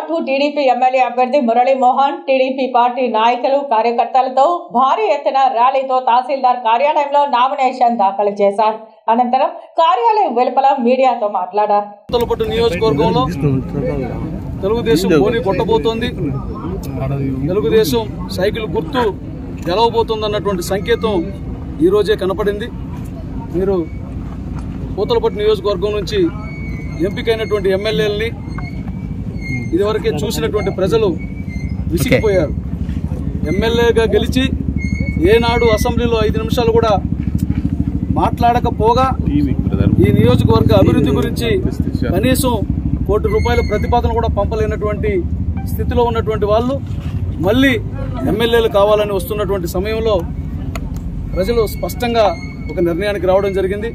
పాటు TDP MLA అభ్యర్థి Muralimohan TDP party నాయకులు కార్యకర్తలతో భారీ ఎత్తున ర్యాలీతో తహసీల్దార్ కార్యాలయంలో నామినేషన్ దాఖలు చేశారు అనంతరం కార్యాలయం వెలుపల మీడియాతో మాట్లాడారు తలపట్టు నియోజకవర్గంలో తెలుగుదేశం బోని కొట్టబోతోంది తెలుగుదేశం సైకిల్ గుర్తు గెలవబోతుంది అన్నటువంటి సంకేతం ఈ రోజే కనపడింది మీరు పూతలపట్టు నియోజకవర్గం నుంచి ఎంపికైనటువంటి ఎమ్మెల్యేలని ఇదివరకే చూసినటువంటి ప్రజలు విసిగిపోయారు ఎమ్మెల్యేగా గెలిచి ఏనాడు అసెంబ్లీలో ఐదు నిమిషాలు కూడా మాట్లాడకపోగా ఈ నియోజకవర్గ అభివృద్ధి గురించి కనీసం కోటి రూపాయల ప్రతిపాదన కూడా పంపలేనటువంటి స్థితిలో ఉన్నటువంటి వాళ్ళు మళ్ళీ ఎమ్మెల్యేలు కావాలని వస్తున్నటువంటి సమయంలో ప్రజలు స్పష్టంగా ఒక నిర్ణయానికి రావడం జరిగింది